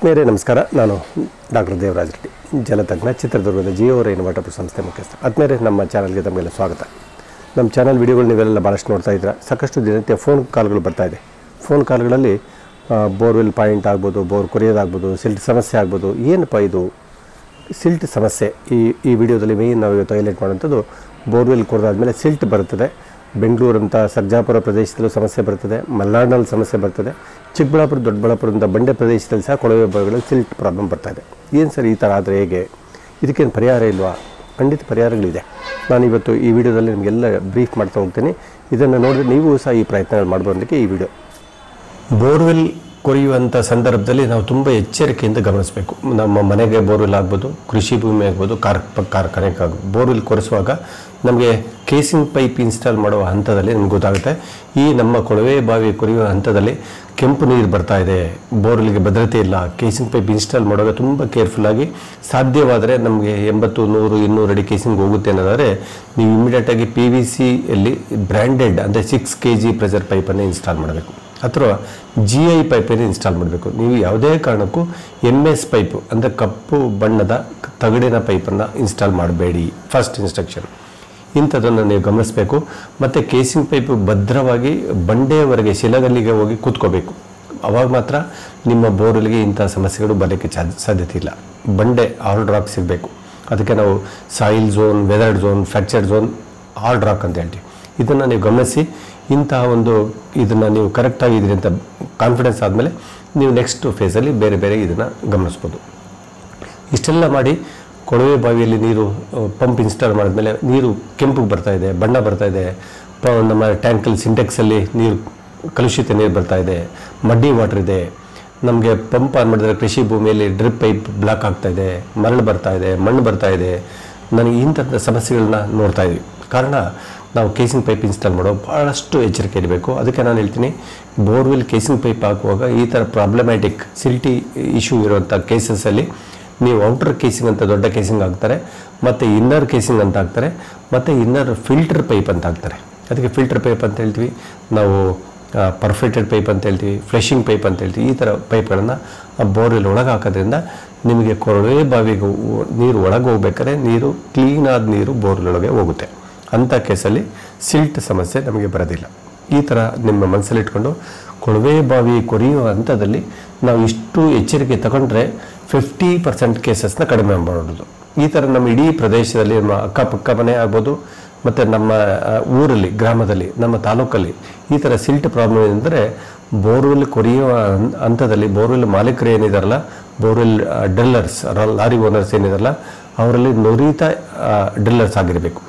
ಆತ್ಮೀಯರೇ ನಮಸ್ಕಾರ ನಾನು ಡಾಕ್ಟರ್ ದೇವರಾಜ್ ರೆಡ್ಡಿ ಜಲತಜ್ಞ ಚಿತ್ರದುರ್ಗದ ಜಿಯೋ ರೈನ್ ವಾಟರ್ ಸಂಸ್ಥೆ ಮುಖ್ಯಸ್ಥ ಆತ್ಮೀಯರೇ ನಮ್ಮ ಚಾನಲ್ಗೆ ತಮಗೆಲ್ಲ ಸ್ವಾಗತ ನಮ್ಮ ಚಾನಲ್ ವಿಡಿಯೋಗಳು ನೀವೆಲ್ಲ ಭಾಳಷ್ಟು ನೋಡ್ತಾ ಇದ್ದೀರಾ ಸಾಕಷ್ಟು ದಿನನಿತ್ಯ ಫೋನ್ ಕಾಲ್ಗಳು ಬರ್ತಾ ಇದೆ ಫೋನ್ ಕಾಲ್ಗಳಲ್ಲಿ ಬೋರ್ವೆಲ್ ಪಾಯಿಂಟ್ ಆಗ್ಬೋದು ಬೋರ್ ಕೊರಿಯೋದಾಗ್ಬೋದು ಸಿಲ್ಟ್ ಸಮಸ್ಯೆ ಆಗ್ಬೋದು ಏನಪ್ಪ ಇದು ಸಿಲ್ಟ್ ಸಮಸ್ಯೆ ಈ ಈ ವಿಡಿಯೋದಲ್ಲಿ ಮೇಯ್ನ್ ನಾವು ಇವತ್ತು ಹೈಲೈಟ್ ಮಾಡುವಂಥದ್ದು ಬೋರ್ವೆಲ್ ಕೊರೆದಾದ್ಮೇಲೆ ಸಿಲ್ಟ್ ಬರುತ್ತದೆ ಬೆಂಗಳೂರಂಥ ಸರ್ಜಾಪುರ ಪ್ರದೇಶದಲ್ಲೂ ಸಮಸ್ಯೆ ಬರ್ತದೆ ಮಲೆನಾಡಿನಲ್ಲಿ ಸಮಸ್ಯೆ ಬರ್ತದೆ ಚಿಕ್ಕಬಳ್ಳಾಪುರ ದೊಡ್ಡಬಳ್ಳಾಪುರದಿಂದ ಬಂಡೆ ಪ್ರದೇಶದಲ್ಲಿ ಸಹ ಕೊಳವೆ ಬಾವಿಗಳಲ್ಲಿ ಸಿಲ್ಟ್ ಪ್ರಾಬ್ಲಮ್ ಬರ್ತಾ ಇದೆ ಏನು ಸರ್ ಈ ಥರ ಆದರೆ ಹೇಗೆ ಇದಕ್ಕೇನು ಪರಿಹಾರ ಇಲ್ವಾ ಖಂಡಿತ ಪರಿಹಾರಗಳಿದೆ ನಾನು ಇವತ್ತು ಈ ವಿಡಿಯೋದಲ್ಲಿ ನಿಮಗೆಲ್ಲ ಬ್ರೀಫ್ ಮಾಡ್ತಾ ಹೋಗ್ತೀನಿ ಇದನ್ನು ನೋಡಿದ್ರೆ ನೀವು ಸಹ ಈ ಪ್ರಯತ್ನಗಳು ಮಾಡ್ಬೋದಕ್ಕೆ ಈ ವಿಡಿಯೋ ಬೋರ್ವೆಲ್ ಕೊರೆಯುವಂಥ ಸಂದರ್ಭದಲ್ಲಿ ನಾವು ತುಂಬ ಎಚ್ಚರಿಕೆಯಿಂದ ಗಮನಿಸಬೇಕು ನಮ್ಮ ಮನೆಗೆ ಬೋರ್ವೆಲ್ ಆಗ್ಬೋದು ಕೃಷಿ ಭೂಮಿ ಆಗ್ಬೋದು ಕಾರ್ ಕಾರ್ಖಾನೆಗೆ ಆಗ್ಬೋದು ಬೋರ್ವೆಲ್ ಕೊರೆಸುವಾಗ ನಮಗೆ ಕೇಸಿಂಗ್ ಪೈಪ್ ಇನ್ಸ್ಟಾಲ್ ಮಾಡುವ ಹಂತದಲ್ಲಿ ನಮ್ಗೆ ಗೊತ್ತಾಗುತ್ತೆ ಈ ನಮ್ಮ ಕೊಳವೆ ಬಾವಿ ಕೊರೆಯುವ ಹಂತದಲ್ಲಿ ಕೆಂಪು ನೀರು ಬರ್ತಾ ಇದೆ ಬೋರ್ವೆಲ್ಗೆ ಭದ್ರತೆ ಇಲ್ಲ ಕೇಸಿಂಗ್ ಪೈಪ್ ಇನ್ಸ್ಟಾಲ್ ಮಾಡುವಾಗ ತುಂಬ ಕೇರ್ಫುಲ್ಲಾಗಿ ಸಾಧ್ಯವಾದರೆ ನಮಗೆ ಎಂಬತ್ತು ನೂರು ಇನ್ನೂರು ಅಡಿ ಕೇಸಿಂಗ್ ಹೋಗುತ್ತೆ ಅನ್ನೋದಾದರೆ ನೀವು ಇಮಿಡಿಯೇಟಾಗಿ ಪಿ ವಿ ಸಿಯಲ್ಲಿ ಬ್ರ್ಯಾಂಡೆಡ್ ಅಂದರೆ ಸಿಕ್ಸ್ ಕೆ ಜಿ ಪ್ರೆಷರ್ ಪೈಪನ್ನು ಇನ್ಸ್ಟಾಲ್ ಮಾಡಬೇಕು ಅಥವಾ ಜಿ ಐ ಪೈಪನ್ನು ಇನ್ಸ್ಟಾಲ್ ಮಾಡಬೇಕು ನೀವು ಯಾವುದೇ ಕಾರಣಕ್ಕೂ ಎಮ್ ಎಸ್ ಪೈಪು ಅಂದರೆ ಕಪ್ಪು ಬಣ್ಣದ ತಗಡಿನ ಪೈಪನ್ನು ಇನ್ಸ್ಟಾಲ್ ಮಾಡಬೇಡಿ ಫಸ್ಟ್ ಇನ್ಸ್ಟ್ರಕ್ಷನ್ ಇಂಥದ್ದನ್ನು ನೀವು ಗಮನಿಸಬೇಕು ಮತ್ತು ಕೇಸಿಂಗ್ ಪೈಪು ಭದ್ರವಾಗಿ ಬಂಡೆಯವರೆಗೆ ಶಿಲಗಲ್ಲಿಗೆ ಹೋಗಿ ಕೂತ್ಕೋಬೇಕು ಅವಾಗ ಮಾತ್ರ ನಿಮ್ಮ ಬೋರ್ವೆಲ್ಗೆ ಇಂಥ ಸಮಸ್ಯೆಗಳು ಬರೋಕ್ಕೆ ಚಾ- ಸಾಧ್ಯತೆ ಇಲ್ಲ ಬಂಡೆ ಹಾರ್ಡ್ ರಾಕ್ ಸಿಗಬೇಕು ಅದಕ್ಕೆ ನಾವು soil zone weathered zone fracture zone hard rock ಅಂತ ಹೇಳ್ತೀವಿ ಇದನ್ನು ನೀವು ಗಮನಿಸಿ ಇಂತಹ ಒಂದು ಇದನ್ನು ನೀವು ಕರೆಕ್ಟಾಗಿ ಇದ್ರಿ ಅಂತ ಕಾನ್ಫಿಡೆನ್ಸ್ ಆದಮೇಲೆ ನೀವು ನೆಕ್ಸ್ಟ್ ಫೇಸಲ್ಲಿ ಬೇರೆ ಬೇರೆ ಇದನ್ನು ಗಮನಿಸ್ಬೋದು ಇಷ್ಟೆಲ್ಲ ಮಾಡಿ ಕೊಳವೆ ಬಾವಿಯಲ್ಲಿ ನೀರು ಪಂಪ್ ಇನ್ಸ್ಟಾಲ್ ಮಾಡಿದ್ಮೇಲೆ ನೀರು ಕೆಂಪು ಬರ್ತಾ ಇದೆ ಬಣ್ಣ ಬರ್ತಾ ಇದೆ ಪ ನಮ್ಮ ಟ್ಯಾಂಕಲ್ಲಿ ಸಿಂಟೆಕ್ಸಲ್ಲಿ ನೀರು ಕಲುಷಿತ ನೀರು ಬರ್ತಾ ಇದೆ ಮಡ್ಡಿ ವಾಟರ್ ಇದೆ ನಮಗೆ ಪಂಪ್ ಆನ್ ಮಾಡಿದ್ರೆ ಕೃಷಿ ಭೂಮಿಯಲ್ಲಿ ಡ್ರಿಪ್ ಪೈಪ್ ಬ್ಲಾಕ್ ಆಗ್ತಾ ಇದೆ ಮರಳು ಬರ್ತಾ ಇದೆ ಮಣ್ಣು ಬರ್ತಾ ಇದೆ ನನಗೆ ಇಂಥ ಸಮಸ್ಯೆಗಳನ್ನ ನೋಡ್ತಾ ಇದ್ವಿ ಕಾರಣ ನಾವು ಕೇಸಿಂಗ್ ಪೈಪ್ ಇನ್ಸ್ಟಾಲ್ ಮಾಡೋ ಭಾಳಷ್ಟು ಎಚ್ಚರಿಕೆ ಇರಬೇಕು ಅದಕ್ಕೆ ನಾನು ಹೇಳ್ತೀನಿ ಬೋರ್ವೆಲ್ ಕೇಸಿಂಗ್ ಪೈಪ್ ಹಾಕುವಾಗ ಈ ಥರ ಪ್ರಾಬ್ಲಮ್ಯಾಟಿಕ್ ಸಿಲ್ಟಿ ಇಶ್ಯೂ ಇರುವಂಥ ಕೇಸಸಲ್ಲಿ ನೀವು ಔಟರ್ ಕೇಸಿಂಗ್ ಅಂತ ದೊಡ್ಡ ಕೇಸಿಂಗ್ ಹಾಕ್ತಾರೆ ಮತ್ತು ಇನ್ನರ್ ಕೇಸಿಂಗ್ ಅಂತ ಹಾಕ್ತಾರೆ ಮತ್ತು ಇನ್ನರ್ ಫಿಲ್ಟರ್ ಪೈಪ್ ಅಂತ ಹಾಕ್ತಾರೆ ಅದಕ್ಕೆ ಫಿಲ್ಟರ್ ಪೈಪ್ ಅಂತ ಹೇಳ್ತೀವಿ ನಾವು ಪರ್ಫೆಕ್ಟೆಡ್ ಪೈಪ್ ಅಂತ ಹೇಳ್ತೀವಿ ಫ್ಲೆಶಿಂಗ್ ಪೈಪ್ ಅಂತ ಹೇಳ್ತೀವಿ ಈ ಥರ ಪೈಪ್ಗಳನ್ನು ಬೋರ್ವೆಲ್ ಒಳಗೆ ಹಾಕೋದ್ರಿಂದ ನಿಮಗೆ ಕೊಳವೆ ಬಾವಿಗೆ ಹೋ- ನೀರು ಒಳಗೆ ಹೋಗ್ಬೇಕಾದ್ರೆ ನೀರು ಕ್ಲೀನಾದ ನೀರು ಬೋರ್ವೆಲ್ ಒಳಗೆ ಹೋಗುತ್ತೆ ಅಂಥ ಕೇಸಲ್ಲಿ ಸಿಲ್ಟ್ ಸಮಸ್ಯೆ ನಮಗೆ ಬರೋದಿಲ್ಲ ಈ ಥರ ನಿಮ್ಮ ಮನಸ್ಸಲ್ಲಿ ಇಟ್ಕೊಂಡು ಕೊಳವೆ ಬಾವಿ ಕೊರೆಯುವ ಹಂತದಲ್ಲಿ ನಾವು ಇಷ್ಟು ಎಚ್ಚರಿಕೆ ತಗೊಂಡ್ರೆ ಫಿಫ್ಟಿ ಪರ್ಸೆಂಟ್ ಕೇಸಸ್ನ ಕಡಿಮೆ ಮಾಡೋದು ಈ ಥರ ನಮ್ಮ ಇಡೀ ಪ್ರದೇಶದಲ್ಲಿ ನಮ್ಮ ಅಕ್ಕಪಕ್ಕ ಮನೆ ಆಗ್ಬೋದು ಮತ್ತು ನಮ್ಮ ಆ, ಊರಲ್ಲಿ ಗ್ರಾಮದಲ್ಲಿ ನಮ್ಮ ತಾಲೂಕಲ್ಲಿ ಈ ಥರ ಸಿಲ್ಟ್ ಪ್ರಾಬ್ಲಮ್ ಏನಂದರೆ ಬೋರ್ವೆಲ್ ಕೊರೆಯುವ ಹಂ- ಹಂತದಲ್ಲಿ ಬೋರ್ವೆಲ್ ಮಾಲೀಕರು ಏನಿದಾರಲ್ಲ ಬೋರ್ವೆಲ್ ಡ್ರಿಲ್ಲರ್ಸ್ ಲಾರಿ ಓನರ್ಸ್ ಏನಿದಾರಲ್ಲ ಅವರಲ್ಲಿ ನುರಿತ ಡ್ರಿಲ್ಲರ್ಸ್ ಆಗಿರಬೇಕು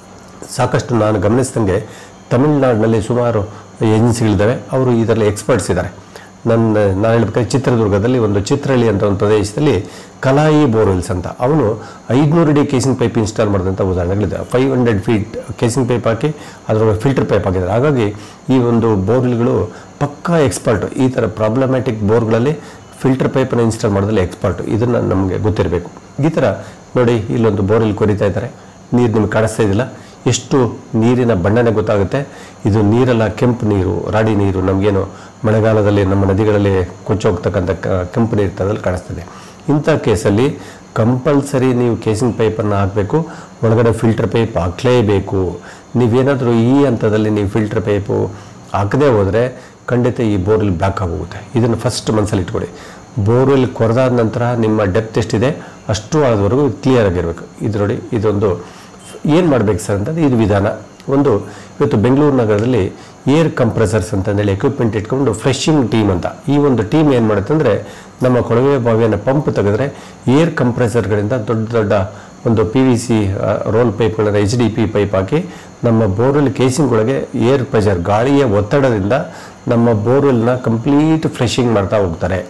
ಸಾಕಷ್ಟು ನಾನು ಗಮನಿಸಿದಂಗೆ ತಮಿಳುನಾಡಿನಲ್ಲಿ ಸುಮಾರು ಏಜೆನ್ಸಿಗಳಿದ್ದಾವೆ ಅವರು ಇದರಲ್ಲಿ ಎಕ್ಸ್ಪರ್ಟ್ಸ್ ಇದ್ದಾರೆ ನನ್ನ ನಾನು ಹೇಳ್ಬೇಕಾದ್ರೆ ಚಿತ್ರದುರ್ಗದಲ್ಲಿ ಒಂದು ಚಿತ್ರಹಳ್ಳಿ ಅಂತ ಒಂದು ಪ್ರದೇಶದಲ್ಲಿ ಕಲಾಯಿ ಬೋರ್ವೆಲ್ಸ್ ಅಂತ ಅವನು ಐದುನೂರು ಅಡಿ ಕೇಸಿಂಗ್ ಪೈಪ್ ಇನ್ಸ್ಟಾಲ್ ಮಾಡಿದಂಥ ಉದಾಹರಣೆಗಳಿದೆ five hundred feet casing pipe ಹಾಕಿ ಅದರೊಳಗೆ ಫಿಲ್ಟರ್ ಪೈಪ್ ಹಾಕಿದ್ದಾರೆ ಹಾಗಾಗಿ ಈ ಒಂದು ಬೋರ್ವೆಲ್ಗಳು ಪಕ್ಕಾ ಎಕ್ಸ್ಪರ್ಟ್ ಈ ಥರ ಪ್ರಾಬ್ಲಮ್ಯಾಟಿಕ್ ಬೋರ್ಗಳಲ್ಲಿ ಫಿಲ್ಟರ್ ಪೈಪನ್ನು ಇನ್ಸ್ಟಾಲ್ ಮಾಡೋದ್ರಲ್ಲಿ ಎಕ್ಸ್ಪರ್ಟ್ ಇದನ್ನು ನಮಗೆ ಗೊತ್ತಿರಬೇಕು ಈ ಥರ ನೋಡಿ ಇಲ್ಲೊಂದು ಬೋರ್ವೆಲ್ ಕೊರಿತಾ ಇದ್ದಾರೆ ನೀರು ನಿಮ್ಗೆ ಕಾಣಿಸ್ತಾ ಇದ್ದಿಲ್ಲ ಎಷ್ಟು ನೀರಿನ ಬಣ್ಣನೆ ಗೊತ್ತಾಗುತ್ತೆ ಇದು ನೀರೆಲ್ಲ ಕೆಂಪು ನೀರು ರಾಡಿ ನೀರು ನಮಗೇನು ಮಳೆಗಾಲದಲ್ಲಿ ನಮ್ಮ ನದಿಗಳಲ್ಲಿ ಕೊಚ್ಚೋಗ್ತಕ್ಕಂಥ ಕ- ಕೆಂಪು ನೀರು ಥರದಲ್ಲಿ ಕಾಣಿಸ್ತದೆ ಇಂಥ ಕೇಸಲ್ಲಿ ಕಂಪಲ್ಸರಿ ನೀವು ಕೇಸಿಂಗ್ ಪೈಪನ್ನು ಹಾಕಬೇಕು ಒಳಗಡೆ ಫಿಲ್ಟರ್ ಪೈಪ್ ಹಾಕಲೇಬೇಕು ನೀವೇನಾದರೂ ಈ ಹಂತದಲ್ಲಿ ನೀವು ಫಿಲ್ಟರ್ ಪೈಪು ಹಾಕದೇ ಹೋದರೆ ಖಂಡಿತ ಈ ಬೋರ್ವೆಲ್ ಬ್ಲಾಕ್ ಆಗೋಗುತ್ತೆ ಇದನ್ನು ಫಸ್ಟ್ ಮನಸ್ಸಲ್ಲಿ ಇಟ್ಕೊಳ್ಳಿ ಬೋರ್ವೆಲ್ ಕೊರೆದಾದ ನಂತರ ನಿಮ್ಮ ಡೆಪ್ತ್ ಎಷ್ಟಿದೆ ಅಷ್ಟು ಆದವರೆಗೂ ಕ್ಲಿಯರ್ ಆಗಿರಬೇಕು ಇದು ನೋಡಿ ಇದೊಂದು ಏನು ಮಾಡಬೇಕು ಸರ್ ಅಂತಂದರೆ ಇದು ವಿಧಾನ ಒಂದು ಇವತ್ತು ಬೆಂಗಳೂರು ನಗರದಲ್ಲಿ ಏರ್ ಕಂಪ್ರೆಸರ್ಸ್ ಅಂತಂದೇಳಿ ಎಕ್ವಿಪ್ಮೆಂಟ್ ಇಟ್ಕೊಂಡು ಫ್ರೆಶಿಂಗ್ ಟೀಮ್ ಅಂತ ಈ ಒಂದು ಟೀಮ್ ಏನು ಮಾಡುತ್ತೆ ಅಂದರೆ ನಮ್ಮ ಕೊಳವೆ ಬಾವಿಯನ್ನು ಪಂಪ್ ತೆಗೆದ್ರೆ ಏರ್ ಕಂಪ್ರೆಸರ್ಗಳಿಂದ ದೊಡ್ಡ ದೊಡ್ಡ ಒಂದು ಪಿ ವಿ ಸಿ ರೋಲ್ ಪೈಪ್ಗಳನ್ನು ಎಚ್ ಡಿ ಪಿ ಪೈಪ್ ಹಾಕಿ ನಮ್ಮ ಬೋರ್ವೆಲ್ ಕೇಸಿಂಗ್ ಒಳಗೆ ಏರ್ ಪ್ರೆಷರ್ ಗಾಳಿಯ ಒತ್ತಡದಿಂದ ನಮ್ಮ ಬೋರ್ವೆಲ್ನ ಕಂಪ್ಲೀಟ್ ಫ್ರೆಶಿಂಗ್ ಮಾಡ್ತಾ ಹೋಗ್ತಾರೆ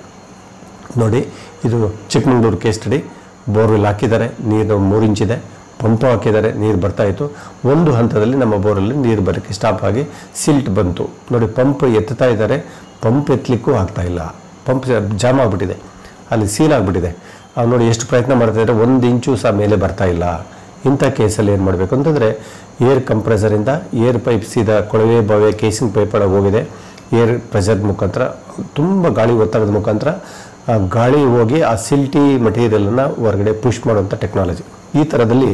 ನೋಡಿ ಇದು ಚಿಕ್ಕಮಗಳೂರು ಕೇಸ್ ಸ್ಟಡಿ ಬೋರ್ವೆಲ್ ಹಾಕಿದ್ದಾರೆ ನೀರು ಮೂರು ಇಂಚಿದೆ ಪಂಪು ಹಾಕಿದ್ದಾರೆ ನೀರು ಬರ್ತಾ ಇತ್ತು ಒಂದು ಹಂತದಲ್ಲಿ ನಮ್ಮ ಬೋರಲ್ಲಿ ನೀರು ಬರೋಕ್ಕೆ ಸ್ಟಾಪ್ ಆಗಿ ಸಿಲ್ಟ್ ಬಂತು ನೋಡಿ ಪಂಪ್ ಎತ್ತುತ್ತಾ ಇದ್ದಾರೆ ಪಂಪ್ ಎತ್ತಲಿಕ್ಕೂ ಆಗ್ತಾ ಇಲ್ಲ ಪಂಪ್ ಜಾಮ್ ಆಗಿಬಿಟ್ಟಿದೆ ಅಲ್ಲಿ ಸೀಲ್ ಆಗಿಬಿಟ್ಟಿದೆ ಅವ್ರು ನೋಡಿ ಎಷ್ಟು ಪ್ರಯತ್ನ ಮಾಡ್ತಾ ಇದ್ದಾರೆ ಒಂದು ಇಂಚು ಸಹ ಮೇಲೆ ಬರ್ತಾ ಇಲ್ಲ ಇಂಥ ಕೇಸಲ್ಲಿ ಏನು ಮಾಡಬೇಕು ಅಂತಂದರೆ ಏರ್ ಕಂಪ್ರೆಸರಿಂದ ಏರ್ ಪೈಪ್ ಸೀದಾ ಕೊಳವೆ ಬಾವೆ ಕೇಸಿಂಗ್ ಪೈಪ್ ಒಳಗೆ ಹೋಗಿದೆ ಏರ್ ಪ್ರೆಷರ್ ಮುಖಾಂತರ ತುಂಬ ಗಾಳಿ ಒತ್ತಡದ ಮುಖಾಂತರ ಆ ಗಾಳಿ ಹೋಗಿ ಆ ಸಿಲ್ಟಿ ಮಟೀರಿಯಲನ್ನು ಹೊರಗಡೆ ಪುಷ್ ಮಾಡುವಂಥ ಟೆಕ್ನಾಲಜಿ ಈ ಥರದಲ್ಲಿ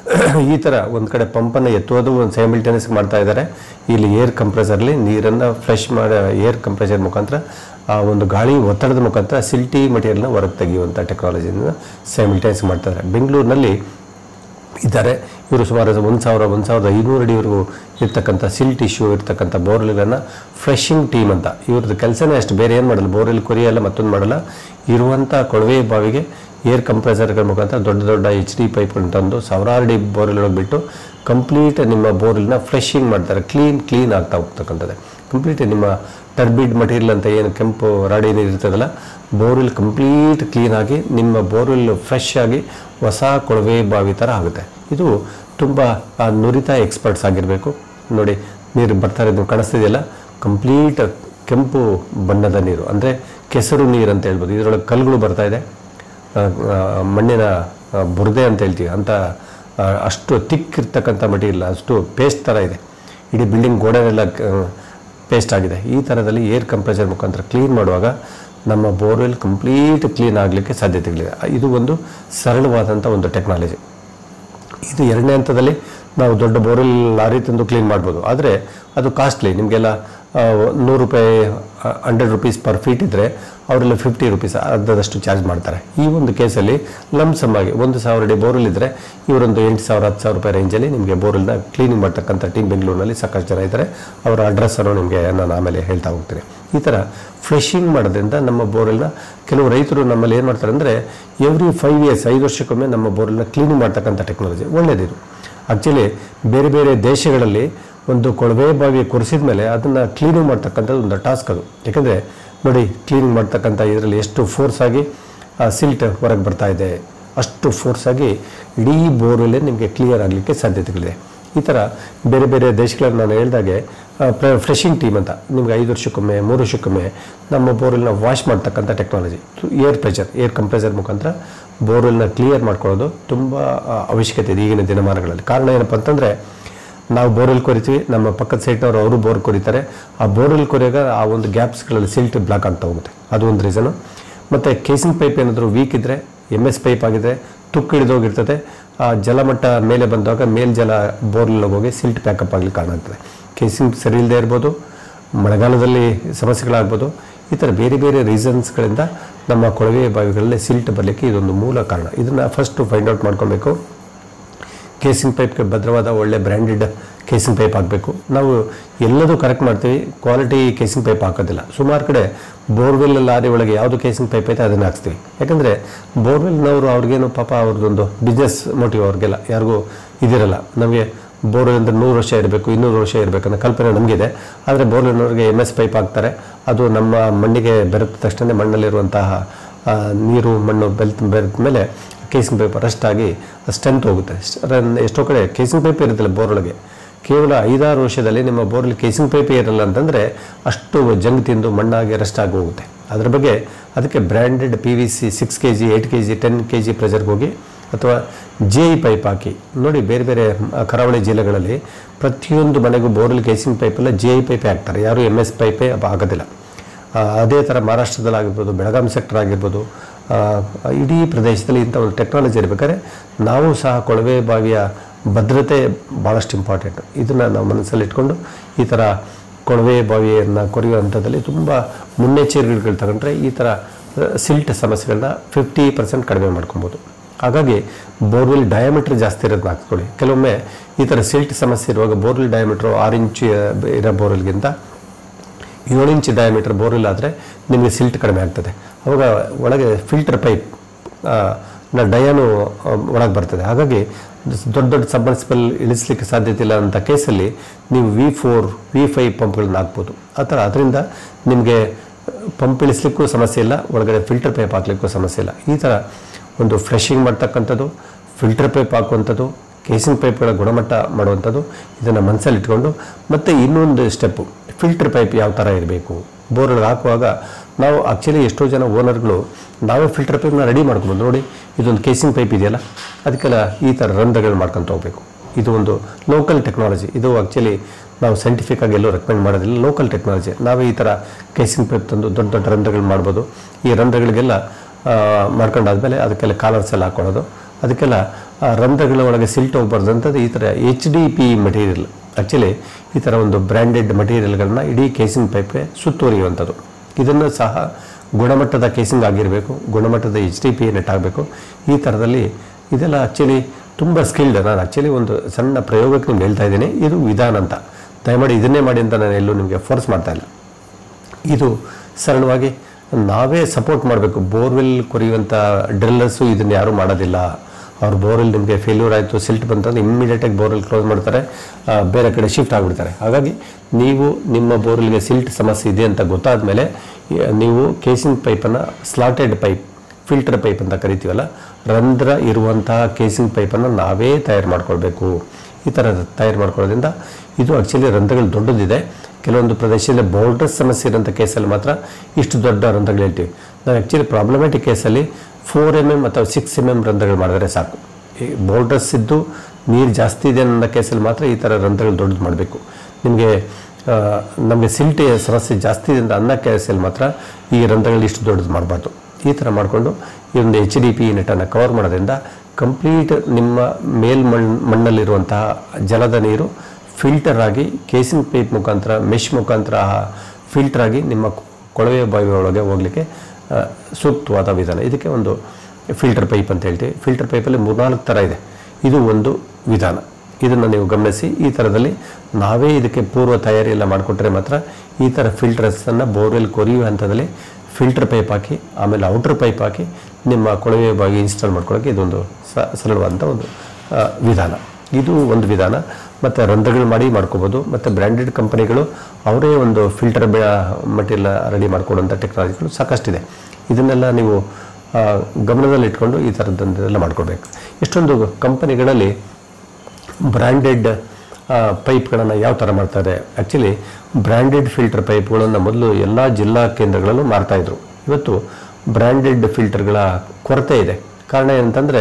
ಈ ಥರ ಒಂದು ಕಡೆ ಪಂಪನ್ನು ಎತ್ತುವುದು ಒಂದು ಸೈಮಿಲ್ಟೇನಿಯಸ್ ಮಾಡ್ತಾ ಇದ್ದಾರೆ ಇಲ್ಲಿ ಏರ್ ಕಂಪ್ರೆಸರ್ಲಿ ನೀರನ್ನು ಫ್ರೆಶ್ ಮಾಡಿ ಏರ್ ಕಂಪ್ರೆಸರ್ ಮುಖಾಂತರ ಆ ಒಂದು ಗಾಳಿ ಒತ್ತಡದ ಮುಖಾಂತರ ಸಿಲ್ಟಿ ಮಟೀರಿಯಲ್ನ ಹೊರಗೆ ತೆಗೆಯುವಂಥ ಟೆಕ್ನಾಲಜಿನ ಸೈಮಿಲ್ಟೇನಿಯಸ್ ಮಾಡ್ತಾರೆ ಬೆಂಗಳೂರಿನಲ್ಲಿ ಇದ್ದಾರೆ ಇವರು ಸುಮಾರು ಒಂದು ಸಾವಿರ ಒಂದು ಸಾವಿರದ ಐನೂರು ಅಡಿವರೆಗೂ ಇರ್ತಕ್ಕಂಥ ಸಿಲ್ ಟಿಶ್ಯೂ ಇರ್ತಕ್ಕಂಥ ಬೋರ್ವೆಲ್ಗಳನ್ನು ಫ್ರೆಶಿಂಗ್ ಟೀಮ್ ಅಂತ ಇವ್ರದ್ದು ಕೆಲಸನೇ ಅಷ್ಟು ಬೇರೆ ಏನು ಮಾಡಲ್ಲ ಬೋರ್ವೆಲ್ ಕೊರಿಯಲ್ಲ ಮತ್ತೊಂದು ಮಾಡಲ್ಲ ಇರುವಂಥ ಕೊಳವೆ ಬಾವಿಗೆ ಏರ್ ಕಂಪ್ರೆಸರ್ಗಳ ಮುಖಾಂತರ ದೊಡ್ಡ ದೊಡ್ಡ ಎಚ್ ಡಿ ಪೈಪ್ಗಳನ್ನ ತಂದು ಸಾವಿರಾರು ಡಿ ಬೋರ್ವೆಲ್ ಒಳಗೆ ಬಿಟ್ಟು ಕಂಪ್ಲೀಟ್ ನಿಮ್ಮ ಬೋರ್ವೆಲ್ನ ಫ್ರೆಶಿಂಗ್ ಮಾಡ್ತಾರೆ ಕ್ಲೀನ್ ಕ್ಲೀನ್ ಆಗ್ತಾ ಹೋಗ್ತಕ್ಕಂಥದ್ದು ಕಂಪ್ಲೀಟ್ ನಿಮ್ಮ ಟರ್ಬಿಡ್ ಮಟೀರಿಯಲ್ ಅಂತ ಏನು ಕೆಂಪು ರಾಡಿ ನೀರು ಇರ್ತದಲ್ಲ ಬೋರ್ವೆಲ್ ಕಂಪ್ಲೀಟ್ ಕ್ಲೀನಾಗಿ ನಿಮ್ಮ ಬೋರ್ವೆಲ್ ಫ್ರೆಶ್ ಆಗಿ ಹೊಸ ಕೊಳವೆ ಬಾವಿ ಥರ ಆಗುತ್ತೆ ಇದು ತುಂಬ ಆ ನುರಿತ ಎಕ್ಸ್ಪರ್ಟ್ಸ್ ಆಗಿರಬೇಕು ನೋಡಿ ನೀರು ಬರ್ತಾ ಇರೋದು ಕಾಣಿಸ್ತಿದೆಯಲ್ಲ ಕಂಪ್ಲೀಟ್ ಕೆಂಪು ಬಣ್ಣದ ನೀರು ಅಂದರೆ ಕೆಸರು ನೀರು ಅಂತ ಹೇಳ್ಬೋದು ಇದರೊಳಗೆ ಕಲ್ಲುಗಳು ಬರ್ತಾ ಇದೆ ಆ, ಆ, ಮಣ್ಣಿನ ಆ, ಬುರದೆ ಅಂತ ಹೇಳ್ತೀವಿ ಅಂತ ಆ, ಅಷ್ಟು ತಿಕ್ ಇರ್ತಕ್ಕಂಥ ಮಟೀರಿಯಲ್ ಅಷ್ಟು ಪೇಸ್ಟ್ ಥರ ಇದೆ ಇಡೀ ಬಿಲ್ಡಿಂಗ್ ಗೋಡೆನೆಲ್ಲ ಪೇಸ್ಟ್ ಆಗಿದೆ ಈ ಥರದಲ್ಲಿ ಏರ್ ಕಂಪ್ರೆಸರ್ ಮುಖಾಂತರ ಕ್ಲೀನ್ ಮಾಡುವಾಗ ನಮ್ಮ ಬೋರ್ವೆಲ್ ಕಂಪ್ಲೀಟ್ ಕ್ಲೀನ್ ಆಗಲಿಕ್ಕೆ ಸಾಧ್ಯತೆಗಳಿದೆ ಇದು ಒಂದು ಸರಳವಾದಂಥ ಒಂದು ಟೆಕ್ನಾಲಜಿ ಇದು ಎರಡನೇ ಹಂತದಲ್ಲಿ ನಾವು ದೊಡ್ಡ ಬೋರ್ವೆಲ್ ಲಾರಿ ತಂದು ಕ್ಲೀನ್ ಮಾಡ್ಬೋದು ಆದರೆ ಅದು ಕಾಸ್ಟ್ಲಿ ನಿಮಗೆಲ್ಲ ನೂರು ರೂಪಾಯಿ ಹಂಡ್ರೆಡ್ ರುಪೀಸ್ ಪರ್ ಫೀಟ್ ಇದ್ದರೆ ಅವರೆಲ್ಲ ಫಿಫ್ಟಿ ರುಪೀಸ್ ಅರ್ಧದಷ್ಟು ಚಾರ್ಜ್ ಮಾಡ್ತಾರೆ ಈ ಒಂದು ಕೇಸಲ್ಲಿ ಲಮ್ಸಮ್ ಆಗಿ ಒಂದು ಸಾವಿರ ಅಡಿ ಬೋರ್ವೆಲ್ ಇದ್ದರೆ ಇವರೊಂದು ಎಂಟು ಸಾವಿರ ಹತ್ತು ಸಾವಿರ ರೂಪಾಯಿ ರೇಂಜಲ್ಲಿ ನಿಮಗೆ ಬೋರ್ವೆಲ್ನ ಕ್ಲೀನಿಂಗ್ ಮಾಡ್ತಕ್ಕಂಥ ಟೀಮ್ ಬೆಂಗಳೂರಿನಲ್ಲಿ ಸಾಕಷ್ಟು ಜನ ಇದ್ದಾರೆ ಅವರ ಅಡ್ರೆಸ್ಸನ್ನು ನಿಮಗೆ ನಾನು ಆಮೇಲೆ ಹೇಳ್ತಾ ಹೋಗ್ತೀನಿ ಈ ಥರ ಫ್ರೆಶಿಂಗ್ ಮಾಡೋದ್ರಿಂದ ನಮ್ಮ ಬೋರ್ವೆಲ್ನ ಕೆಲವು ರೈತರು ನಮ್ಮಲ್ಲಿ ಏನು ಮಾಡ್ತಾರೆ ಅಂದರೆ ಎವ್ರಿ ಫೈವ್ ಇಯರ್ಸ್ ಐದು ವರ್ಷಕ್ಕೊಮ್ಮೆ ನಮ್ಮ ಬೋರ್ವೆಲ್ನ ಕ್ಲೀನಿಂಗ್ ಮಾಡ್ತಕ್ಕಂಥ ಟೆಕ್ನಾಲಜಿ ಒಳ್ಳೆಯದಿದು ಆ್ಯಕ್ಚುಲಿ ಬೇರೆ ಬೇರೆ ದೇಶಗಳಲ್ಲಿ ಒಂದು ಕೊಳವೆ ಬಾವಿ ಕೊರೆಸಿದ ಮೇಲೆ ಅದನ್ನು ಕ್ಲೀನಿಂಗ್ ಮಾಡ್ತಕ್ಕಂಥದ್ದು ಒಂದು ಟಾಸ್ಕ್ ಅದು ಯಾಕಂದರೆ ನೋಡಿ ಕ್ಲೀನಿಂಗ್ ಮಾಡ್ತಕ್ಕಂಥ ಇದರಲ್ಲಿ ಎಷ್ಟು ಫೋರ್ಸ್ ಆಗಿ ಆ ಸಿಲ್ಟ್ ಹೊರಗೆ ಬರ್ತಾ ಇದೆ ಅಷ್ಟು ಫೋರ್ಸ್ ಆಗಿ ಇಡೀ ಬೋರ್ವೆಲ್ಲೇ ನಿಮಗೆ ಕ್ಲಿಯರ್ ಆಗಲಿಕ್ಕೆ ಸಾಧ್ಯತೆಗಳಿದೆ ಈ ಥರ ಬೇರೆ ಬೇರೆ ದೇಶಗಳಲ್ಲಿ ನಾನು ಹೇಳ್ದಾಗೆ ಫ್ರೆಶಿಂಗ್ ಟೀಮ್ ಅಂತ ನಿಮ್ಗೆ ಐದು ವರ್ಷಕ್ಕೊಮ್ಮೆ ಮೂರು ವರ್ಷಕ್ಕೊಮ್ಮೆ ನಮ್ಮ ಬೋರ್ವೆಲ್ನ ವಾಶ್ ಮಾಡ್ತಕ್ಕಂಥ technology air pressure air compressor ಮುಖಾಂತರ ಬೋರ್ವೆಲ್ನ ಕ್ಲಿಯರ್ ಮಾಡ್ಕೊಳ್ಳೋದು ತುಂಬ ಆ, ಅವಶ್ಯಕತೆ ಇದೆ ಈಗಿನ ದಿನಮಾನಗಳಲ್ಲಿ ಕಾರಣ ಏನಪ್ಪ ಅಂತಂದರೆ ನಾವು ಬೋರ್ವೆಲ್ ಕೊರಿತೀವಿ ನಮ್ಮ ಪಕ್ಕದ ಸೈಟ್ನವರು ಅವರು ಬೋರ್ ಕೊರಿತಾರೆ ಆ ಬೋರ್ವೆಲ್ ಕೊರಿಯಾಗ ಆ ಒಂದು ಗ್ಯಾಪ್ಸ್ಗಳಲ್ಲಿ ಸಿಲ್ಟ್ ಬ್ಲಾಕ್ ಆಗ್ತಾ ಹೋಗುತ್ತೆ ಅದು ಒಂದು ರೀಸನು ಮತ್ತು ಕೇಸಿಂಗ್ ಪೈಪ್ ಏನಾದರೂ ವೀಕ್ ಇದ್ದರೆ ಎಮ್ ಎಸ್ ಪೈಪ್ ಆಗಿದ್ರೆ ತುಕ್ಕು ಹಿಡಿದೋಗಿರ್ತದೆ ಆ ಜಲಮಟ್ಟ ಮೇಲೆ ಬಂದಾಗ ಮೇಲ್ ಜಲ ಬೋರ್ವೆಲ್ ಹೋಗಿ ಸಿಲ್ಟ್ ಪ್ಯಾಕಪ್ ಆಗಲಿಕ್ಕೆ ಕಾರಣ ಆಗ್ತದೆ ಕೇಸಿಂಗ್ ಸರಿ ಇಲ್ಲದೆ ಇರ್ಬೋದು ಮಳೆಗಾಲದಲ್ಲಿ ಸಮಸ್ಯೆಗಳಾಗ್ಬೋದು ಈ ಥರ ಬೇರೆ ಬೇರೆ ರೀಸನ್ಸ್ಗಳಿಂದ ನಮ್ಮ ಕೊಳವೆ ಬಾವಿಗಳಲ್ಲಿ ಸಿಲ್ಟ್ ಬರಲಿಕ್ಕೆ ಇದೊಂದು ಮೂಲ ಕಾರಣ ಇದನ್ನು ಫಸ್ಟು ಫೈಂಡ್ ಔಟ್ ಮಾಡ್ಕೊಬೇಕು ಕೇಸಿಂಗ್ ಪೈಪ್ಗೆ ಭದ್ರವಾದ ಒಳ್ಳೆ ಬ್ರ್ಯಾಂಡೆಡ್ ಕೇಸಿಂಗ್ ಪೈಪ್ ಹಾಕಬೇಕು ನಾವು ಎಲ್ಲದೂ ಕರೆಕ್ಟ್ ಮಾಡ್ತೀವಿ ಕ್ವಾಲಿಟಿ ಕೇಸಿಂಗ್ ಪೈಪ್ ಹಾಕೋದಿಲ್ಲ ಸುಮಾರು ಕಡೆ ಬೋರ್ವೆಲ್ ಲಾರಿ ಒಳಗೆ ಯಾವುದು ಕೇಸಿಂಗ್ ಪೈಪ್ ಐತೆ ಅದನ್ನು ಹಾಕ್ಸ್ತೀವಿ ಯಾಕಂದರೆ ಬೋರ್ವೆಲ್ನವರು ಅವ್ರಿಗೇನು ಪಾಪ ಅವ್ರದ್ದೊಂದು ಬಿಸ್ನೆಸ್ ಮೋಟಿವ್ ಅವ್ರಿಗೆಲ್ಲ ಯಾರಿಗೂ ಇದಿರಲ್ಲ ನಮಗೆ ಬೋರ್ವೆಲ್ ಅಂದರೆ ನೂರು ವರ್ಷ ಇರಬೇಕು ಇನ್ನೂರು ವರ್ಷ ಇರಬೇಕು ಅನ್ನೋ ಕಲ್ಪನೆ ನಮಗಿದೆ ಆದರೆ ಬೋರ್ವೆಲ್ನವ್ರಿಗೆ ಎಮ್ ಎಸ್ ಪೈಪ್ ಹಾಕ್ತಾರೆ ಅದು ನಮ್ಮ ಮಣ್ಣಿಗೆ ಬೆರೆತ ತಕ್ಷಣ ಮಣ್ಣಲ್ಲಿರುವಂತಹ ಆ, ನೀರು ಮಣ್ಣು ಬೆಲ್ತ್ ಬೆರೆತ ಮೇಲೆ ಕೇಸಿಂಗ್ ಪೈಪ್ ರಸ್ಟ್ ಆಗಿ ಸ್ಟ್ರೆಂತ್ ಹೋಗುತ್ತೆ ಸ್ಟ್- ರನ್- ಎಷ್ಟೋ ಕಡೆ ಕೇಸಿಂಗ್ ಪೈಪ್ ಇರುತ್ತಿಲ್ಲ ಬೋರ್ೊಳಗೆ ಕೇವಲ ಐದಾರು ವರ್ಷದಲ್ಲಿ ನಿಮ್ಮ ಬೋರ್ಲಿ ಕೇಸಿಂಗ್ ಪೈಪೇ ಇರಲ್ಲ ಅಂತಂದರೆ ಅಷ್ಟು ಜಂಗ್ ತಿಂದು ಮಣ್ಣಾಗಿ ರಸ್ಟ್ ಆಗಿ ಹೋಗುತ್ತೆ ಅದ್ರ ಬಗ್ಗೆ ಅದಕ್ಕೆ branded P V C six K G eight K G ten K G ಪ್ರೆಷರ್ಗೆ ಹೋಗಿ ಅಥವಾ ಜೆ ಇ ಪೈಪ್ ಹಾಕಿ ನೋಡಿ ಬೇರೆ ಬೇರೆ ಆ, ಕರಾವಳಿ ಜಿಲ್ಲೆಗಳಲ್ಲಿ ಪ್ರತಿಯೊಂದು ಮನೆಗೂ ಬೋರ್ವೆಲ್ ಕೇಸಿಂಗ್ ಪೈಪೆಲ್ಲ ಜೆ ಇ ಪೈಪೇ ಹಾಕ್ತಾರೆ ಯಾರು ಎಮ್ ಎಸ್ ಪೈಪೇ ಆಗೋದಿಲ್ಲ ಆ, ಅದೇ ಥರ ಮಹಾರಾಷ್ಟ್ರದಲ್ಲಿ ಆಗಿರ್ಬೋದು ಬೆಳಗಾಂ ಸೆಕ್ಟರ್ ಆಗಿರ್ಬೋದು ಆ, ಇಡೀ ಪ್ರದೇಶದಲ್ಲಿ ಇಂಥ ಒಂದು ಟೆಕ್ನಾಲಜಿ ಇರಬೇಕಾದ್ರೆ ನಾವು ಸಹ ಕೊಳವೆ ಬಾವಿಯ ಭದ್ರತೆ ಭಾಳಷ್ಟು ಇಂಪಾರ್ಟೆಂಟ್ ಇದನ್ನು ನಾವು ಮನಸ್ಸಲ್ಲಿ ಇಟ್ಕೊಂಡು ಈ ಥರ ಕೊಳವೆ ಬಾವಿಯನ್ನು ಕೊರೆಯುವ ಹಂತದಲ್ಲಿ ತುಂಬ ಮುನ್ನೆಚ್ಚರಿಕೆಗಳು ತಗೊಂಡ್ರೆ ಈ ಥರ ಸಿಲ್ಟ್ ಸಮಸ್ಯೆಗಳನ್ನ ಫಿಫ್ಟಿ ಪರ್ಸೆಂಟ್ ಕಡಿಮೆ ಮಾಡ್ಕೊಬೋದು ಹಾಗಾಗಿ ಬೋರ್ವೆಲ್ ಡಯಾಮೀಟ್ರ್ ಜಾಸ್ತಿ ಇರೋದನ್ನ ಹಾಕ್ಕೊಳ್ಳಿ ಕೆಲವೊಮ್ಮೆ ಈ ಥರ ಸಿಲ್ಟ್ ಸಮಸ್ಯೆ ಇರುವಾಗ ಬೋರ್ವೆಲ್ ಡಯಾಮೀಟ್ರು ಆರು ಇಂಚು ಇರೋ ಬೋರ್ವೆಲ್ಗಿಂತ ಏಳು ಇಂಚ್ ಡಯಾಮೀಟರ್ ಬೋರ್ವೆಲ್ ಆದರೆ ನಿಮಗೆ ಸಿಲ್ಟ್ ಕಡಿಮೆ ಆಗ್ತದೆ ಅವಾಗ ಒಳಗೆ ಫಿಲ್ಟರ್ ಪೈಪ್ ನ ಡಯಾನು ಒಳಗೆ ಬರ್ತದೆ ಹಾಗಾಗಿ ದೊಡ್ಡ ದೊಡ್ಡ ಸಬ್ಮರ್ಸಿಬಲ್ ಇಳಿಸ್ಲಿಕ್ಕೆ ಸಾಧ್ಯತೆ ಇಲ್ಲ ಅಂತ ಕೇಸಲ್ಲಿ ನೀವು ವಿ ಫೋರ್ ವಿ ಫೈವ್ ಪಂಪ್ಗಳನ್ನ ಹಾಕ್ಬೋದು ಆ ಥರ ಅದರಿಂದ ನಿಮಗೆ ಪಂಪ್ ಇಳಿಸ್ಲಿಕ್ಕೂ ಸಮಸ್ಯೆ ಇಲ್ಲ ಒಳಗಡೆ ಫಿಲ್ಟರ್ ಪೈಪ್ ಹಾಕ್ಲಿಕ್ಕೂ ಸಮಸ್ಯೆ ಇಲ್ಲ ಈ ಥರ ಒಂದು ಫ್ರೆಶಿಂಗ್ ಮಾಡ್ತಕ್ಕಂಥದ್ದು ಫಿಲ್ಟರ್ ಪೈಪ್ ಹಾಕುವಂಥದ್ದು ಕೇಸಿಂಗ್ ಪೈಪ್ಗಳ ಗುಣಮಟ್ಟ ಮಾಡುವಂಥದ್ದು ಇದನ್ನು ಮನಸ್ಸಲ್ಲಿ ಇಟ್ಕೊಂಡು ಮತ್ತು ಇನ್ನೊಂದು ಸ್ಟೆಪ್ಪು ಫಿಲ್ಟರ್ ಪೈಪ್ ಯಾವ ಥರ ಇರಬೇಕು ಬೋರ್ಗೆ ಹಾಕುವಾಗ ನಾವು ಆ್ಯಕ್ಚುಲಿ ಎಷ್ಟೋ ಜನ ಓನರ್ಗಳು ನಾವೇ ಫಿಲ್ಟರ್ ಪೈಪ್ನ ರೆಡಿ ಮಾಡ್ಕೊಬೋದು ನೋಡಿ ಇದೊಂದು ಕೇಸಿಂಗ್ ಪೈಪ್ ಇದೆಯಲ್ಲ ಅದಕ್ಕೆಲ್ಲ ಈ ಥರ ರಂಧ್ರಗಳು ಮಾಡ್ಕೊತ ಹೋಗಬೇಕು ಇದು ಒಂದು ಲೋಕಲ್ ಟೆಕ್ನಾಲಜಿ ಇದು ಆ್ಯಕ್ಚುಲಿ ನಾವು ಸೈಂಟಿಫಿಕ್ ಆಗಿ ಎಲ್ಲೂ ರೆಕಮೆಂಡ್ ಮಾಡೋದಿಲ್ಲ ಲೋಕಲ್ ಟೆಕ್ನಾಲಜಿ ನಾವೇ ಈ ಥರ ಕೇಸಿಂಗ್ ಪೈಪ್ ತಂದು ದೊಡ್ಡ ದೊಡ್ಡ ರಂಧ್ರಗಳು ಮಾಡ್ಬೋದು ಈ ರಂಧ್ರಗಳಿಗೆಲ್ಲ ಆ, ಮಾಡ್ಕೊಂಡಾದ್ಮೇಲೆ ಅದಕ್ಕೆಲ್ಲ ಕಾಲರ್ಸ್ ಎಲ್ಲ ಹಾಕೊಳ್ಳೋದು ಅದಕ್ಕೆಲ್ಲ ಆ ರಂಧ್ರಗಳ ಒಳಗೆ ಸಿಲ್ಟ್ ಹೋಗ್ಬಾರ್ದು ಅಂತದ್ದು ಈ ಥರ H D P material actually ಈ ಥರ ಒಂದು ಬ್ರ್ಯಾಂಡೆಡ್ ಮಟೀರಿಯಲ್ಗಳನ್ನ ಇಡೀ ಕೇಸಿಂಗ್ ಪೈಪ್ಗೆ ಸುತ್ತುವರಿಯುವಂಥದ್ದು ಇದನ್ನು ಸಹ ಗುಣಮಟ್ಟದ ಕೇಸಿಂಗ್ ಆಗಿರಬೇಕು ಗುಣಮಟ್ಟದ ಎಚ್ ಡಿ ಪಿ ನೆಟ್ ಆಗಬೇಕು ಈ ಥರದಲ್ಲಿ ಇದೆಲ್ಲ ಆ್ಯಕ್ಚುಲಿ ತುಂಬ ಸ್ಕಿಲ್ಡ್ ನಾನು ಆ್ಯಕ್ಚುಲಿ ಒಂದು ಸಣ್ಣ ಪ್ರಯೋಗಕ್ಕೆ ನಿಮ್ಗೆ ಹೇಳ್ತಾ ಇದ್ದೀನಿ ಇದು ವಿಧಾನ ಅಂತ ದಯಮಾಡಿ ಇದನ್ನೇ ಮಾಡಿ ಅಂತ ನಾನು ಎಲ್ಲೂ ನಿಮಗೆ ಫೋರ್ಸ್ ಮಾಡ್ತಾ ಇಲ್ಲ ಇದು ಸರಳವಾಗಿ ನಾವೇ ಸಪೋರ್ಟ್ ಮಾಡಬೇಕು ಬೋರ್ವೆಲ್ ಕೊರೆಯುವಂಥ ಡ್ರಿಲ್ಲರ್ಸು ಇದನ್ನು ಯಾರೂ ಮಾಡೋದಿಲ್ಲ ಅವ್ರ ಬೋರ್ವೆಲ್ ನಿಮಗೆ ಫೇಲ್ಯೂರ್ ಆಯಿತು ಸಿಲ್ಟ್ ಬಂತಂದ್ರೆ ಇಮ್ಮಿಡಿಯೇಟಾಗಿ ಬೋರ್ವೆಲ್ ಕ್ಲೋಸ್ ಮಾಡ್ತಾರೆ ಆ, ಬೇರೆ ಕಡೆ ಶಿಫ್ಟ್ ಆಗಿಬಿಡ್ತಾರೆ ಹಾಗಾಗಿ ನೀವು ನಿಮ್ಮ ಬೋರ್ವೆಲ್ಗೆ ಸಿಲ್ಟ್ ಸಮಸ್ಯೆ ಇದೆ ಅಂತ ಗೊತ್ತಾದ ಮೇಲೆ ನೀವು ಕೇಸಿಂಗ್ ಪೈಪನ್ನು ಸ್ಲಾಟೆಡ್ ಪೈಪ್ ಫಿಲ್ಟರ್ ಪೈಪ್ ಅಂತ ಕರಿತೀವಲ್ಲ ರಂಧ್ರ ಇರುವಂತಹ ಕೇಸಿಂಗ್ ಪೈಪನ್ನು ನಾವೇ ತಯಾರು ಮಾಡ್ಕೊಳ್ಬೇಕು ಈ ಥರ ತಯಾರು ಮಾಡ್ಕೊಳ್ಳೋದ್ರಿಂದ ಇದು ಆ್ಯಕ್ಚುಲಿ ರಂಧ್ರಗಳು ದೊಡ್ಡದಿದೆ ಕೆಲವೊಂದು ಪ್ರದೇಶದಲ್ಲಿ ಬೋರ್ಡರ್ ಸಮಸ್ಯೆ ಇರೋಂಥ ಕೇಸಲ್ಲಿ ಮಾತ್ರ ಇಷ್ಟು ದೊಡ್ಡ ರಂಧ್ರಗಳು ಹೇಳ್ತೀವಿ ನಾವು ಆ್ಯಕ್ಚುಲಿ ಪ್ರಾಬ್ಲಮ್ಯಾಟಿಕ್ ಕೇಸಲ್ಲಿ ಫೋರ್ ಎಮ್ ಎಮ್ ಅಥವಾ ಸಿಕ್ಸ್ ಎಮ್ ಎಮ್ ರಂಧ್ರಗಳು ಮಾಡಿದ್ರೆ ಸಾಕು ಈ ಬೋರ್ಡರ್ಸ್ ಇದ್ದು ನೀರು ಜಾಸ್ತಿ ಇದೆ ಅನ್ನೋ ಕೇಸಲ್ಲಿ ಮಾತ್ರ ಈ ಥರ ರಂಧ್ರಗಳು ದೊಡ್ಡದು ಮಾಡಬೇಕು ನಿಮಗೆ ನಮಗೆ ಸಿಲ್ಟಿ ಸಮಸ್ಯೆ ಜಾಸ್ತಿ ಇದೆ ಅಂತ ಅನ್ನೋ ಕೇಸಲ್ಲಿ ಮಾತ್ರ ಈ ರಂಧ್ರಗಳು ಇಷ್ಟು ದೊಡ್ಡದು ಮಾಡಬಾರ್ದು ಈ ಥರ ಮಾಡಿಕೊಂಡು ಈ ಒಂದು ಎಚ್ ಡಿ ಪಿ ನೆಟ್ಟನ್ನು ಕವರ್ ಮಾಡೋದ್ರಿಂದ ಕಂಪ್ಲೀಟ್ ನಿಮ್ಮ ಮೇಲ್ಮಣ್ ಮಣ್ಣಲ್ಲಿರುವಂತಹ ಜಲದ ನೀರು ಫಿಲ್ಟರ್ ಆಗಿ ಕೇಸಿಂಗ್ ಪೈಪ್ ಮುಖಾಂತರ ಮೆಶ್ ಮುಖಾಂತರ ಫಿಲ್ಟರ್ ಆಗಿ ನಿಮ್ಮ ಕೊಳವೆ ಬಾವಿ ಒಳಗೆ ಹೋಗಲಿಕ್ಕೆ ಆ, ಸೂಕ್ತವಾದ ವಿಧಾನ ಇದಕ್ಕೆ ಒಂದು ಫಿಲ್ಟರ್ ಪೈಪ್ ಅಂತ ಹೇಳ್ತೀವಿ ಫಿಲ್ಟರ್ ಪೈಪಲ್ಲಿ ಮೂರ್ನಾಲ್ಕು ಥರ ಇದೆ ಇದು ಒಂದು ವಿಧಾನ ಇದನ್ನು ನೀವು ಗಮನಿಸಿ ಈ ಥರದಲ್ಲಿ ನಾವೇ ಇದಕ್ಕೆ ಪೂರ್ವ ತಯಾರಿ ಎಲ್ಲ ಮಾಡಿಕೊಟ್ರೆ ಮಾತ್ರ ಈ ಥರ ಫಿಲ್ಟರ್ಸನ್ನು ಬೋರ್ವೆಲ್ ಕೊರಿಯುವ ಹಂತದಲ್ಲಿ ಫಿಲ್ಟರ್ ಪೈಪ್ ಹಾಕಿ ಆಮೇಲೆ ಔಟರ್ ಪೈಪ್ ಹಾಕಿ ನಿಮ್ಮ ಕೊಳವೆ ಬಾಗಿ ಇನ್ಸ್ಟಾಲ್ ಮಾಡ್ಕೊಳ್ಳೋಕ್ಕೆ ಇದೊಂದು ಸ ಸರಳವಾದಂಥ ಒಂದು ಆ, ವಿಧಾನ ಇದು ಒಂದು ವಿಧಾನ ಮತ್ತು ರಂಧ್ರಗಳು ಮಾಡಿ ಮಾಡ್ಕೋಬೋದು ಮತ್ತು ಬ್ರ್ಯಾಂಡೆಡ್ ಕಂಪನಿಗಳು ಅವರೇ ಒಂದು ಫಿಲ್ಟರ್ ಬೆ ಮಟೀರಿಯಲ್ ರೆಡಿ ಮಾಡ್ಕೊಡುವಂಥ ಟೆಕ್ನಾಲಜಿಗಳು ಸಾಕಷ್ಟಿದೆ ಇದನ್ನೆಲ್ಲ ನೀವು ಆ, ಗಮನದಲ್ಲಿಟ್ಕೊಂಡು ಈ ಥರದ್ದನ್ನೆಲ್ಲ ಮಾಡ್ಕೊಳ್ಬೇಕು ಎಷ್ಟೊಂದು ಕಂಪನಿಗಳಲ್ಲಿ ಬ್ರ್ಯಾಂಡೆಡ್ ಪೈಪ್ಗಳನ್ನು ಯಾವ ಥರ ಮಾಡ್ತಾರೆ ಆ್ಯಕ್ಚುಲಿ ಬ್ರ್ಯಾಂಡೆಡ್ ಫಿಲ್ಟರ್ ಪೈಪ್ಗಳನ್ನು ಮೊದಲು ಎಲ್ಲ ಜಿಲ್ಲಾ ಕೇಂದ್ರಗಳಲ್ಲೂ ಮಾರ್ತಾಯಿದ್ರು ಇವತ್ತು ಬ್ರ್ಯಾಂಡೆಡ್ ಫಿಲ್ಟರ್ಗಳ ಕೊರತೆ ಇದೆ ಕಾರಣ ಏನಂತಂದರೆ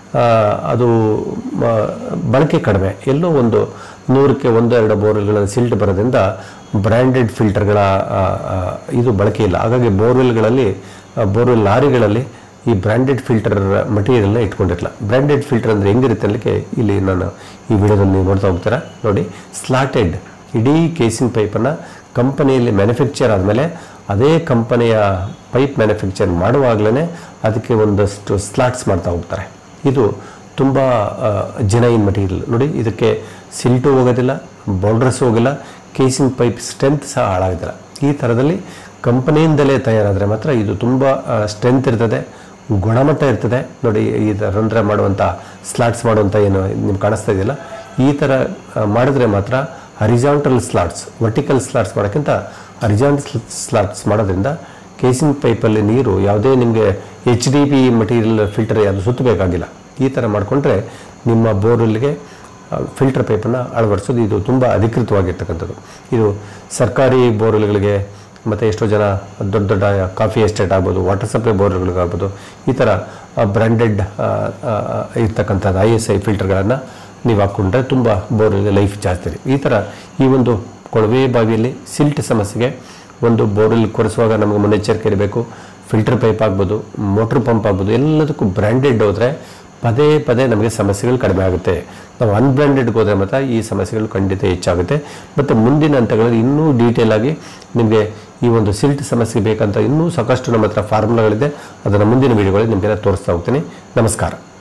ಅದು ಮ, ಬಳಕೆ ಕಡಿಮೆ ಎಲ್ಲೋ ಒಂದು ನೂರಕ್ಕೆ ಒಂದು ಎರಡು ಬೋರ್ವೆಲ್ಗಳ ಸಿಲ್ಟ್ ಬರೋದ್ರಿಂದ ಬ್ರ್ಯಾಂಡೆಡ್ ಫಿಲ್ಟರ್ಗಳ ಆ, ಆ, ಇದು ಬಳಕೆ ಇಲ್ಲ ಹಾಗಾಗಿ ಬೋರ್ವೆಲ್ಗಳಲ್ಲಿ ಬೋರ್ವೆಲ್ ಲಾರಿಗಳಲ್ಲಿ ಈ ಬ್ರ್ಯಾಂಡೆಡ್ ಫಿಲ್ಟರ್ ಮಟೀರಿಯಲ್ನ ಇಟ್ಕೊಂಡಿರಲ್ಲ ಬ್ರ್ಯಾಂಡೆಡ್ ಫಿಲ್ಟರ್ ಅಂದರೆ ಹೆಂಗಿರುತ್ತೆ ಅನ್ನಲಿಕ್ಕೆ ಇಲ್ಲಿ ನಾನು ಈ ವಿಡಿಯೋದಲ್ಲಿ ನೀವು ನೋಡ್ತಾ ಹೋಗ್ತೀರಾ ನೋಡಿ ಸ್ಲಾಟೆಡ್ ಇಡೀ ಕೇಸಿಂಗ್ ಪೈಪನ್ನು ಕಂಪನಿಯಲ್ಲಿ ಮ್ಯಾನುಫ್ಯಾಕ್ಚರ್ ಆದಮೇಲೆ ಅದೇ ಕಂಪನಿಯ ಪೈಪ್ ಮ್ಯಾನುಫ್ಯಾಕ್ಚರ್ ಮಾಡುವಾಗಲೇ ಅದಕ್ಕೆ ಒಂದಷ್ಟು ಸ್ಲಾಟ್ಸ್ ಮಾಡ್ತಾ ಹೋಗ್ತಾರೆ ಇದು ತುಂಬ ಜೆನೈನ್ ಮಟೀರಿಯಲ್ ನೋಡಿ ಇದಕ್ಕೆ ಸಿಲ್ಟು ಹೋಗೋದಿಲ್ಲ ಬೌಲ್ಡರ್ಸ್ ಹೋಗಿಲ್ಲ ಕೇಸಿಂಗ್ ಪೈಪ್ ಸ್ಟ್ರೆಂತ್ ಸಹ ಹಾಳಾಗೋದಿಲ್ಲ ಈ ಥರದಲ್ಲಿ ಕಂಪನಿಯಿಂದಲೇ ತಯಾರಾದರೆ ಮಾತ್ರ ಇದು ತುಂಬ ಸ್ಟ್ರೆಂತ್ ಇರ್ತದೆ ಗುಣಮಟ್ಟ ಇರ್ತದೆ ನೋಡಿ ಈ ಥರ ರಂಧ್ರ ಮಾಡುವಂಥ ಸ್ಲಾಟ್ಸ್ ಮಾಡುವಂಥ ಏನು ನಿಮ್ಗೆ ಕಾಣಿಸ್ತಾ ಇದೆಯಲ್ಲ ಈ ಥರ ಆ, ಮಾಡಿದ್ರೆ ಮಾತ್ರ ಹರಿಜಾಂಟಲ್ ಸ್ಲಾಟ್ಸ್ ವರ್ಟಿಕಲ್ ಸ್ಲಾಟ್ಸ್ ಮಾಡೋಕ್ಕಿಂತ ಹರಿಜಾಂಟಲ್ ಸ್ಲಾಟ್ಸ್ ಮಾಡೋದ್ರಿಂದ ಕೇಸಿಂಗ್ ಪೈಪಲ್ಲಿ ನೀರು ಯಾವುದೇ ನಿಮಗೆ H D P material filter ಯಾವುದು ಸುತ್ತಬೇಕಾಗಿಲ್ಲ ಈ ಥರ ಮಾಡಿಕೊಂಡ್ರೆ ನಿಮ್ಮ ಬೋರ್ವೆಲ್ಗೆ ಫಿಲ್ಟರ್ ಪೈಪನ್ನು ಅಳವಡಿಸೋದು ಇದು ತುಂಬ ಅಧಿಕೃತವಾಗಿರ್ತಕ್ಕಂಥದ್ದು ಇದು ಸರ್ಕಾರಿ ಬೋರ್ವೆಲ್ಗಳಿಗೆ ಮತ್ತು ಎಷ್ಟೋ ಜನ ದೊಡ್ಡ ದೊಡ್ಡ ಕಾಫಿ ಎಸ್ಟೇಟ್ ಆಗ್ಬೋದು ವಾಟರ್ ಸಪ್ಲೈ ಬೋರ್ವೆಲ್ಗಳಿಗಾಗ್ಬೋದು ಈ ಥರ ಬ್ರ್ಯಾಂಡೆಡ್ ಇರ್ತಕ್ಕಂಥದ್ದು ಐ ಎಸ್ ಐ ಫಿಲ್ಟರ್ಗಳನ್ನು ನೀವು ಹಾಕ್ಕೊಂಡ್ರೆ ತುಂಬ ಬೋರ್ವೆಲ್ಗೆ ಲೈಫ್ ಜಾಸ್ತಿ ಇದೆ ಈ ಥರ ಈ ಒಂದು ಕೊಳವೆ ಬಾವಿಯಲ್ಲಿ ಸಿಲ್ಟ್ ಸಮಸ್ಯೆಗೆ ಒಂದು ಬೋರ್ವೆಲ್ ಕೊರೆಸುವಾಗ ನಮಗೆ ಮುನ್ನೆಚ್ಚರಿಕೆ ಇರಬೇಕು ಫಿಲ್ಟರ್ ಪೈಪ್ ಆಗ್ಬೋದು ಮೋಟ್ರ್ ಪಂಪ್ ಆಗ್ಬೋದು ಎಲ್ಲದಕ್ಕೂ ಬ್ರ್ಯಾಂಡೆಡ್ ಹೋದರೆ ಪದೇ ಪದೇ ನಮಗೆ ಸಮಸ್ಯೆಗಳು ಕಡಿಮೆ ಆಗುತ್ತೆ ನಾವು ಅನ್ಬ್ರ್ಯಾಂಡೆಡ್ಗೆ ಹೋದರೆ ಮಾತ್ರ ಈ ಸಮಸ್ಯೆಗಳು ಖಂಡಿತ ಹೆಚ್ಚಾಗುತ್ತೆ ಮತ್ತು ಮುಂದಿನ ಹಂತಗಳಲ್ಲಿ ಇನ್ನೂ ಡೀಟೇಲ್ ಆಗಿ ನಿಮಗೆ ಈ ಒಂದು ಸಿಲ್ಟ್ ಸಮಸ್ಯೆ ಬೇಕಂತ ಇನ್ನೂ ಸಾಕಷ್ಟು ನಮ್ಮ ಹತ್ರ ಫಾರ್ಮುಲಾಗಳಿದೆ ಅದನ್ನು ಮುಂದಿನ ವೀಡಿಯೋಗಳಲ್ಲಿ ನಿಮಗೆಲ್ಲ ತೋರಿಸ್ತಾ ಹೋಗ್ತೀನಿ ನಮಸ್ಕಾರ